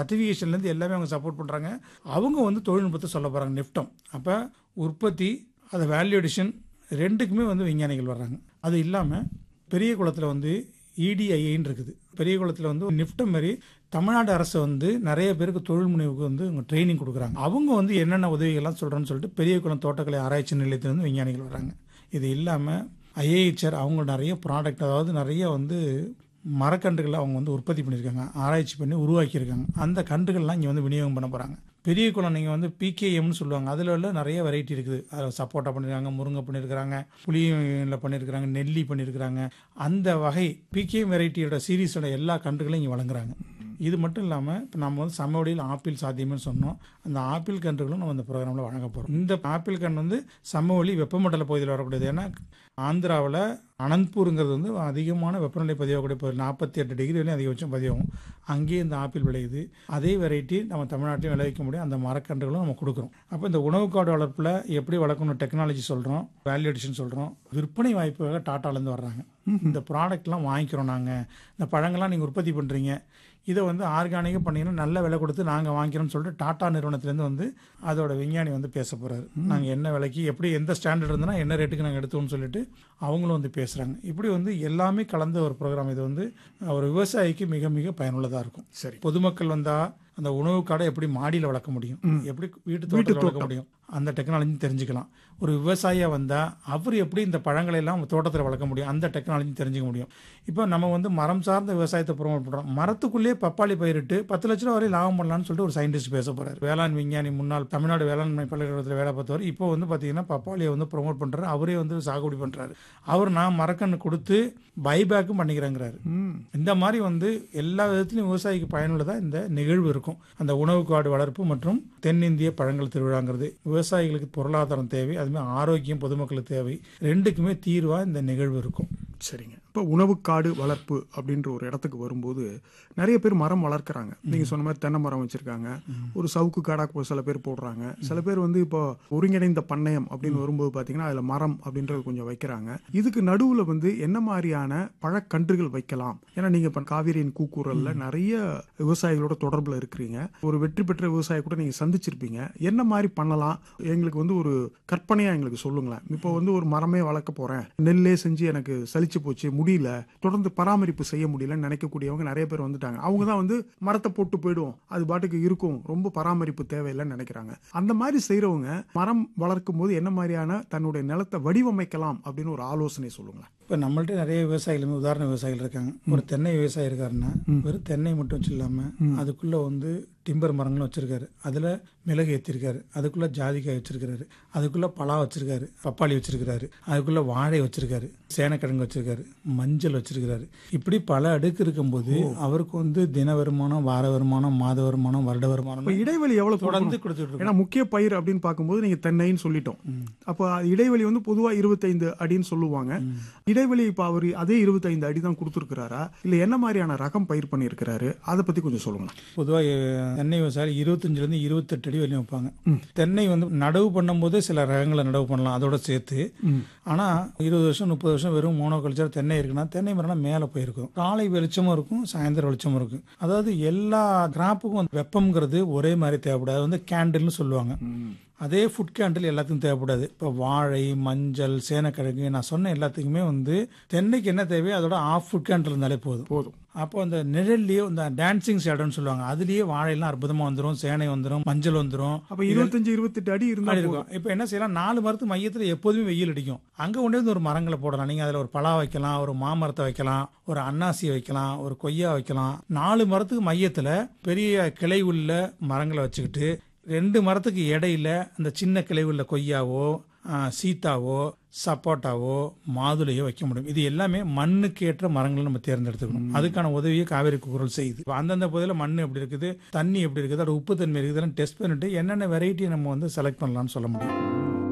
சர்டிஃபிகேஷன்லேருந்து எல்லாமே அவங்க சப்போர்ட் பண்ணுறாங்க அவங்க வந்து தொழில்நுட்பத்தை சொல்ல போகிறாங்க நிஃப்டம் அப்போ உற்பத்தி அது வேல்யூடேஷன் ரெண்டுக்குமே வந்து விஞ்ஞானிகள் வர்றாங்க அது இல்லாமல் பெரிய குளத்தில் வந்து இடிஐஐன்னு இருக்குது பெரிய குளத்தில் வந்து நிஃப்டம் மாதிரி தமிழ்நாடு அரசு வந்து நிறைய பேருக்கு தொழில் முனைவுக்கு வந்து அவங்க ட்ரைனிங் கொடுக்குறாங்க அவங்க வந்து என்னென்ன உதவிகள்லாம் சொல்கிறேன்னு சொல்லிட்டு பெரிய குளம் தோட்டக்கலை ஆராய்ச்சி நிலையத்திலேருந்து விஞ்ஞானிகள் வர்றாங்க இது இல்லாமல் ஐஏஹெச்ஆர் அவங்க நிறைய ப்ராடக்ட் அதாவது நிறைய வந்து மரக்கன்றுகளை அவங்க வந்து உற்பத்தி பண்ணியிருக்காங்க ஆராய்ச்சி பண்ணி உருவாக்கியிருக்காங்க அந்த கன்றுகள்லாம் இங்கே வந்து விநியோகம் பண்ண போகிறாங்க பெரிய குளம் நீங்கள் வந்து பிகேஎம்னு சொல்லுவாங்க அதில் உள்ள நிறைய வெரைட்டி இருக்குது அதில் சப்போட்டா பண்ணியிருக்காங்க முருங்கை பண்ணியிருக்கிறாங்க புளியில் பண்ணியிருக்கிறாங்க நெல்லி பண்ணியிருக்கிறாங்க அந்த வகை பிகேஎம் வெரைட்டியோட சீரீஸோட எல்லா கன்றுகளையும் இங்கே வழங்குறாங்க இது மட்டும் இல்லாமல் இப்போ நம்ம வந்து சமவெளியில் ஆப்பிள் சாத்தியம்னு சொன்னோம் அந்த ஆப்பிள் கன்றுகளும் நம்ம இந்த ப்ரோக்ராமில் வழங்க போகிறோம் இந்த ஆப்பிள் கன்று வந்து சமவெளி வெப்பமண்டல பகுதியில் வரக்கூடியது ஏன்னா ஆந்திராவில் அனந்த்பூருங்கிறது வந்து அதிகமான வெப்பநிலை பதிவாகக்கூடிய பகுதி நாற்பத்தி எட்டு டிகிரி வரையும் அதிகபட்சம் பதிவாகும் அங்கேயே இந்த ஆப்பிள் விளையுது அதே வெரைட்டி நம்ம தமிழ்நாட்டிலும் விளைவிக்க முடியும் அந்த மரக்கன்றுகளும் நம்ம கொடுக்குறோம் அப்போ இந்த உணவு காடு வளர்ப்பில் எப்படி வளர்க்கணும் டெக்னாலஜி சொல்கிறோம் வேல்யூ அடிஷன் சொல்கிறோம் விற்பனை வாய்ப்புக்காக டாட்டாலேருந்து வர்றாங்க இந்த ப்ராடக்ட்லாம் வாங்கிக்கிறோம் நாங்கள் இந்த பழங்கள்லாம் நீங்கள் உற்பத்தி பண்ணுறீங்க இதை வந்து ஆர்கானிக்காக பண்ணீங்கன்னா நல்ல விலை கொடுத்து நாங்கள் வாங்கிக்கிறோம்னு சொல்லிட்டு டாடா நிறுவனத்துலேருந்து வந்து அதோட விஞ்ஞானி வந்து பேச போகிறாரு நாங்கள் என்ன விலைக்கு எப்படி எந்த ஸ்டாண்டர்ட் இருந்தனா என்ன ரேட்டுக்கு நாங்கள் எடுத்தோம்னு சொல்லிட்டு அவங்களும் வந்து பேசுகிறாங்க இப்படி வந்து எல்லாமே கலந்த ஒரு ப்ரோக்ராம் இது வந்து ஒரு விவசாயிக்கு மிக மிக பயனுள்ளதாக இருக்கும் சரி பொதுமக்கள் வந்தால் அந்த உணவு கடை எப்படி மாடியில் வளர்க்க முடியும் எப்படி வீட்டு தோட்டத்தில் வளர்க்க முடியும் அந்த டெக்னாலஜி தெரிஞ்சுக்கலாம் ஒரு விவசாயியாக வந்தால் அவர் எப்படி இந்த பழங்களை எல்லாம் தோட்டத்தில் வளர்க்க முடியும் அந்த டெக்னாலஜி தெரிஞ்சுக்க முடியும் இப்போ நம்ம வந்து மரம் சார்ந்த விவசாயத்தை ப்ரொமோட் பண்ணுறோம் மரத்துக்குள்ளேயே பப்பாளி பயிரிட்டு பத்து லட்ச ரூபா வரை லாபம் பண்ணலாம்னு சொல்லிட்டு ஒரு சயின்டிஸ்ட் பேச போறாரு வேளாண் விஞ்ஞானி முன்னாள் தமிழ்நாடு வேளாண்மை பல்கலைக்கழகத்தில் வேலை பார்த்தவர் இப்போ வந்து பார்த்தீங்கன்னா பப்பாளியை வந்து ப்ரொமோட் பண்ணுறாரு அவரே வந்து சாகுபடி பண்ணுறாரு அவர் நான் மரக்கன்று கொடுத்து பைபேக்கும் பண்ணிக்கிறேங்கிறாரு இந்த மாதிரி வந்து எல்லா விதத்திலும் விவசாயிக்கு பயனுள்ளதாக இந்த நிகழ்வு இருக்கும் அந்த உணவு காடு வளர்ப்பு மற்றும் தென்னிந்திய பழங்கள் திருவிழாங்கிறது விவசாயிகளுக்கு பொருளாதாரம் தேவை அதுமாதிரி ஆரோக்கியம் பொதுமக்களுக்கு தேவை ரெண்டுக்குமே தீர்வாக இந்த நிகழ்வு இருக்கும் சரிங்க இப்போ உணவு காடு வளர்ப்பு அப்படின்ற ஒரு இடத்துக்கு வரும்போது நிறைய பேர் மரம் வளர்க்குறாங்க நீங்க சொன்ன மாதிரி தென்னை மரம் வச்சிருக்காங்க ஒரு சவுக்கு காடா இப்போ சில பேர் போடுறாங்க சில பேர் வந்து இப்போ ஒருங்கிணைந்த பண்ணையம் அப்படின்னு வரும்போது பார்த்தீங்கன்னா அதில் மரம் அப்படின்றது கொஞ்சம் வைக்கிறாங்க இதுக்கு நடுவில் வந்து என்ன மாதிரியான பழக்கன்றுகள் வைக்கலாம் ஏன்னா நீங்க இப்போ காவிரியின் கூக்குரல்ல நிறைய விவசாயிகளோட தொடர்புல இருக்கிறீங்க ஒரு வெற்றி பெற்ற விவசாயி கூட நீங்க சந்திச்சிருப்பீங்க என்ன மாதிரி பண்ணலாம் எங்களுக்கு வந்து ஒரு கற்பனையா எங்களுக்கு சொல்லுங்களேன் இப்போ வந்து ஒரு மரமே வளர்க்க போறேன் நெல்லே செஞ்சு எனக்கு சலிச்சு போச்சு முடியல தொடர்ந்து பராமரிப்பு செய்ய முடியலன்னு நினைக்கக்கூடியவங்க நிறைய பேர் வந்துட்டாங்க அவங்க தான் வந்து மரத்தை போட்டு போயிடுவோம் அது பாட்டுக்கு இருக்கும் ரொம்ப பராமரிப்பு தேவையில்லைன்னு நினைக்கிறாங்க அந்த மாதிரி செய்றவங்க மரம் வளர்க்கும் போது என்ன மாதிரியான தன்னுடைய நிலத்தை வடிவமைக்கலாம் அப்படின்னு ஒரு ஆலோசனை சொல்லுங்களேன் இப்போ நம்மள்ட்ட நிறைய விவசாயிகள் வந்து உதாரண விவசாயிகள் இருக்காங்க ஒரு தென்னை விவசாயி இருக்காருன்னா வெறும் தென்னை மட்டும் வச்சு இல்லாமல் அதுக்குள்ள வந்து டிம்பர் மரங்களும் வச்சிருக்காரு அதில் மிளகு ஏற்றிருக்காரு அதுக்குள்ள ஜாதிக்காய் வச்சிருக்காரு அதுக்குள்ள பலா வச்சிருக்காரு பப்பாளி வச்சிருக்காரு அதுக்குள்ள வாழை வச்சிருக்காரு சேனக்கிழங்கு வச்சிருக்காரு மஞ்சள் வச்சிருக்காரு இப்படி பல அடுக்கு இருக்கும்போது அவருக்கு வந்து தின வருமானம் வார வருமானம் மாத வருமானம் வருட வருமானம் இப்போ இடைவெளி எவ்வளவு தொடர்ந்து தொடர்ந்து கொடுத்துட்டு இருக்கோம். ஏன்னா முக்கிய பயிர் அப்படின்னு பார்க்கும்போது நீங்க தென்னைன்னு சொல்லிட்டோம் அப்போ அது இடைவெளி வந்து பொதுவா இருபத்தைந்து அடின்னு சொல்லுவாங்க இடைவெளி இப்போ அவர் அதே இருபத்தைந்து அடி தான் கொடுத்துருக்கிறாரா இல்ல என்ன மாதிரியான ரகம் பயிர் பண்ணியிருக்கிறாரு அதை பத்தி கொஞ்சம் சொல்லுங்க பொதுவாக தென்னை விவசாயிகள் இருபத்தஞ்சிலேருந்து இருபத்தெட்டு அடி வரையும் வைப்பாங்க தென்னை வந்து நடவு பண்ணும்போது சில ரகங்களை நடவு பண்ணலாம் அதோட சேர்த்து ஆனால் இருபது வருஷம் முப்பது வருஷம் வெறும் மோனோ கல்ச்சர் தென்னை இருக்குன்னா தென்னை மரம்லாம் மேலே போயிருக்கும் காலை வெளிச்சமும் இருக்கும் சாயந்தரம் வெளிச்சமும் இருக்கும் அதாவது எல்லா கிராப்புக்கும் வெப்பம்ங்கிறது ஒரே மாதிரி தேவைப்படாது அது வந்து கேண்டில்னு சொல்லுவாங்க அதே ஃபுட் கேண்டில் எல்லாத்துக்கும் தேவைப்படாது இப்போ வாழை மஞ்சள் சேனக்கிழங்கு நான் சொன்ன எல்லாத்துக்குமே வந்து தென்னைக்கு என்ன தேவையோ அதோட ஆஃப் ஃபுட் கேண்டில் இருந்தாலே போதும் போதும் அப்போ அந்த நிழல்லையே இந்த டான்சிங் ஷேடோன்னு சொல்லுவாங்க அதுலயே வாழையெல்லாம் அற்புதமா வந்துடும் சேனை வந்துடும் மஞ்சள் வந்துடும் அப்ப இருபத்தஞ்சு இருபத்தெட்டு அடி இருந்தா போதும். இருக்கும் இப்போ என்ன செய்யலாம் நாலு மரத்து மையத்தில் எப்போதுமே வெயில் அடிக்கும் அங்கே கொண்டே வந்து ஒரு மரங்களை போடலாம் நீங்கள் அதில் ஒரு பலா வைக்கலாம் ஒரு மாமரத்தை வைக்கலாம் ஒரு அன்னாசி வைக்கலாம் ஒரு கொய்யா வைக்கலாம் நாலு மரத்துக்கு மையத்தில் பெரிய கிளை உள்ள மரங்களை வச்சுக்கிட்டு ரெண்டு மரத்துக்கு இடையில அந்த சின்ன கிளை உள்ள கொய்யாவோ ஆ, சீத்தாவோ சப்போட்டாவோ மாதுளையோ வைக்க முடியும் இது எல்லாமே மண்ணுக்கு ஏற்ற மரங்களை நம்ம தேர்ந்தெடுத்துக்கணும் அதுக்கான உதவியை காவேரி குரல் செய்யுது இப்ப அந்தந்த பகுதியில் மண் எப்படி இருக்குது தண்ணி எப்படி இருக்குது அதோட உப்பு தன்மை இருக்குது டெஸ்ட் பண்ணிட்டு என்னென்ன வெரைட்டி நம்ம வந்து செலக்ட் பண்ணலாம்னு சொல்ல முடியும்